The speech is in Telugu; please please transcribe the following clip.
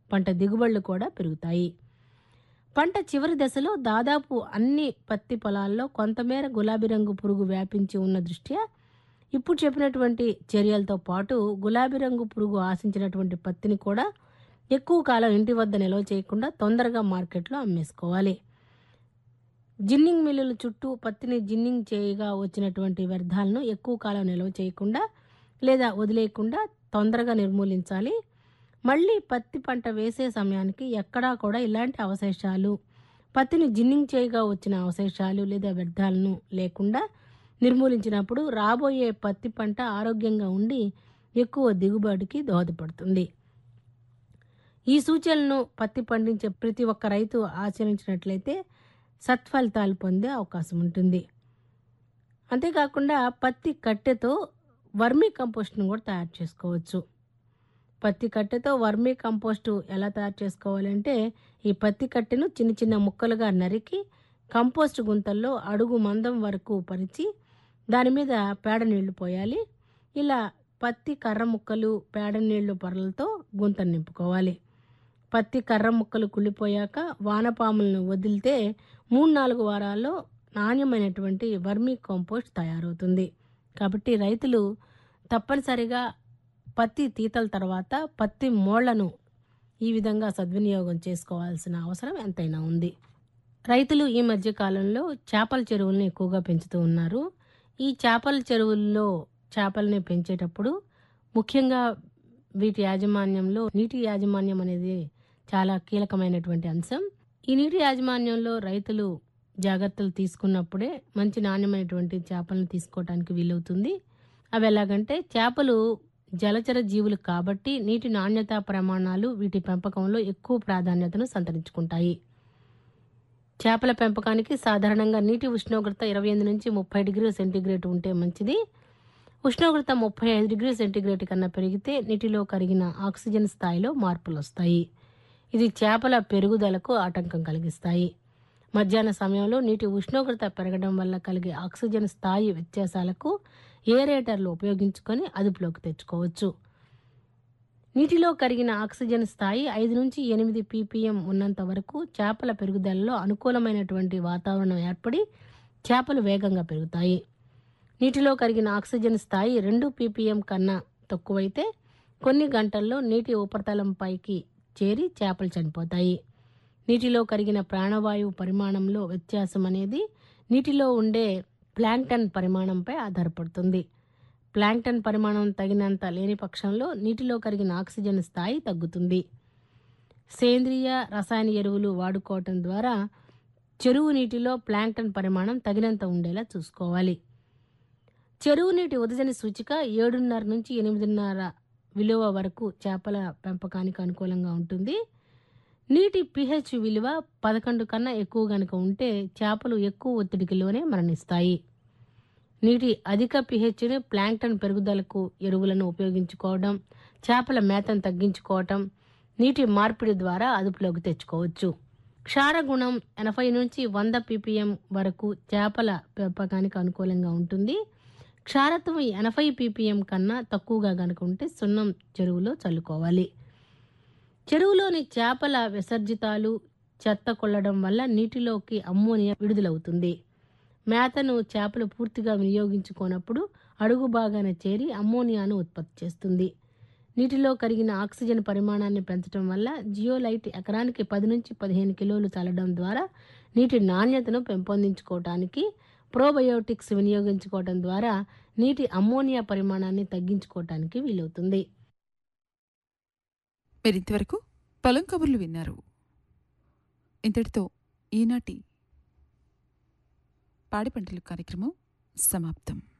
పంట దిగుబడులు కూడా పెరుగుతాయి పంట చివరి దశలో దాదాపు అన్ని పత్తి పొలాల్లో కొంతమేర గులాబీ రంగు పురుగు వ్యాపించి ఉన్న దృష్ట్యా ఇప్పుడు చెప్పినటువంటి చర్యలతో పాటు గులాబీ రంగు పురుగు ఆశించినటువంటి పత్తిని కూడా ఎక్కువ కాలం ఇంటి వద్ద నిల్వ చేయకుండా తొందరగా మార్కెట్లో అమ్మేసుకోవాలి జిన్నింగ్ మిల్లుల చుట్టూ పత్తిని జిన్నింగ్ చేయగా వచ్చినటువంటి వ్యర్థాలను ఎక్కువ కాలం నిల్వ చేయకుండా లేదా వదిలేయకుండా తొందరగా నిర్మూలించాలి మళ్ళీ పత్తి పంట వేసే సమయానికి ఎక్కడా కూడా ఇలాంటి అవశేషాలు పత్తిని జిన్నింగ్ చేయగా వచ్చిన అవశేషాలు లేదా వ్యర్థాలను లేకుండా నిర్మూలించినప్పుడు రాబోయే పత్తి పంట ఆరోగ్యంగా ఉండి ఎక్కువ దిగుబడికి దోహదపడుతుంది ఈ సూచనలను పత్తి పండించే ప్రతి ఒక్క రైతు ఆచరించినట్లయితే సత్ఫలితాలు పొందే అవకాశం ఉంటుంది అంతేకాకుండా పత్తి కట్టెతో వర్మీ కంపోస్ట్ను కూడా తయారు చేసుకోవచ్చు పత్తి కట్టెతో వర్మీ కంపోస్టు ఎలా తయారు చేసుకోవాలంటే ఈ పత్తి కట్టెను చిన్న చిన్న ముక్కలుగా నరికి కంపోస్ట్ గుంతల్లో అడుగు మందం వరకు పరిచి దాని మీద పేడ నీళ్లు పోయాలి ఇలా పత్తి కర్ర ముక్కలు పేడ నీళ్లు పొరలతో గుంత నింపుకోవాలి పత్తి కర్ర ముక్కలు కుళ్ళిపోయాక వానపాములను వదిలితే మూడు నాలుగు వారాల్లో నాణ్యమైనటువంటి వర్మీ కంపోస్ట్ తయారవుతుంది కాబట్టి రైతులు తప్పనిసరిగా పత్తి తీతల తర్వాత పత్తి మోళ్లను ఈ విధంగా సద్వినియోగం చేసుకోవాల్సిన అవసరం ఎంతైనా ఉంది రైతులు ఈ మధ్య కాలంలో చేపల చెరువులను ఎక్కువగా పెంచుతూ ఉన్నారు ఈ చేపల చెరువుల్లో చేపల్ని పెంచేటప్పుడు ముఖ్యంగా వీటి యాజమాన్యంలో నీటి యాజమాన్యం అనేది చాలా కీలకమైనటువంటి అంశం ఈ నీటి యాజమాన్యంలో రైతులు జాగ్రత్తలు తీసుకున్నప్పుడే మంచి నాణ్యమైనటువంటి చేపలను తీసుకోవడానికి వీలవుతుంది అవి ఎలాగంటే చేపలు జలచర జీవులు కాబట్టి నీటి నాణ్యత ప్రమాణాలు వీటి పెంపకంలో ఎక్కువ ప్రాధాన్యతను సంతరించుకుంటాయి చేపల పెంపకానికి సాధారణంగా నీటి ఉష్ణోగ్రత ఇరవై ఎనిమిది నుంచి ముప్పై డిగ్రీల సెంటీగ్రేడ్ ఉంటే మంచిది ఉష్ణోగ్రత ముప్పై ఐదు డిగ్రీల సెంటీగ్రేడ్ కన్నా పెరిగితే నీటిలో కరిగిన ఆక్సిజన్ స్థాయిలో మార్పులు వస్తాయి ఇది చేపల పెరుగుదలకు ఆటంకం కలిగిస్తాయి మధ్యాహ్న సమయంలో నీటి ఉష్ణోగ్రత పెరగడం వల్ల కలిగే ఆక్సిజన్ స్థాయి వ్యత్యాసాలకు ఏరేటర్లు ఉపయోగించుకొని అదుపులోకి తెచ్చుకోవచ్చు నీటిలో కరిగిన ఆక్సిజన్ స్థాయి ఐదు నుంచి ఎనిమిది పీపీఎం ఉన్నంత వరకు చేపల పెరుగుదలలో అనుకూలమైనటువంటి వాతావరణం ఏర్పడి చేపలు వేగంగా పెరుగుతాయి నీటిలో కరిగిన ఆక్సిజన్ స్థాయి రెండు పీపీఎం కన్నా తక్కువైతే కొన్ని గంటల్లో నీటి ఉపరితలం పైకి చేరి చేపలు చనిపోతాయి నీటిలో కరిగిన ప్రాణవాయువు పరిమాణంలో వ్యత్యాసం అనేది నీటిలో ఉండే ప్లాంక్టన్ పరిమాణంపై ఆధారపడుతుంది ప్లాంక్టన్ పరిమాణం తగినంత లేని పక్షంలో నీటిలో కరిగిన ఆక్సిజన్ స్థాయి తగ్గుతుంది సేంద్రియ రసాయన ఎరువులు వాడుకోవటం ద్వారా చెరువు నీటిలో ప్లాంక్టన్ పరిమాణం తగినంత ఉండేలా చూసుకోవాలి చెరువు నీటి ఉదజని సూచిక ఏడున్నర నుంచి ఎనిమిదిన్నర విలువ వరకు చేపల పెంపకానికి అనుకూలంగా ఉంటుంది నీటి పిహెచ్ విలువ పదకొండు కన్నా ఎక్కువ గనుక ఉంటే చేపలు ఎక్కువ ఒత్తిడికిలోనే మరణిస్తాయి నీటి అధిక పిహెచ్ని ప్లాంక్టన్ పెరుగుదలకు ఎరువులను ఉపయోగించుకోవడం చేపల మేతను తగ్గించుకోవటం నీటి మార్పిడి ద్వారా అదుపులోకి తెచ్చుకోవచ్చు క్షారగుణం ఎనభై నుంచి వంద పీపీఎం వరకు చేపల పెంపకానికి అనుకూలంగా ఉంటుంది క్షారత్వం ఎనభై పీపీఎం కన్నా తక్కువగా గనుక ఉంటే సున్నం చెరువులో చల్లుకోవాలి చెరువులోని చేపల విసర్జితాలు చెత్త కొల్లడం వల్ల నీటిలోకి అమ్మోనియా విడుదలవుతుంది మేతను చేపలు పూర్తిగా వినియోగించుకోనప్పుడు అడుగు భాగాన చేరి అమ్మోనియాను ఉత్పత్తి చేస్తుంది నీటిలో కరిగిన ఆక్సిజన్ పరిమాణాన్ని పెంచడం వల్ల జియోలైట్ ఎకరానికి పది నుంచి పదిహేను కిలోలు చల్లడం ద్వారా నీటి నాణ్యతను పెంపొందించుకోవటానికి ప్రోబయోటిక్స్ వినియోగించుకోవడం ద్వారా నీటి అమ్మోనియా పరిమాణాన్ని తగ్గించుకోవటానికి వీలవుతుంది మీరింతవరకు పొలం కబుర్లు విన్నారు ఇంతటితో ఈనాటి పాడి పంటలు కార్యక్రమం సమాప్తం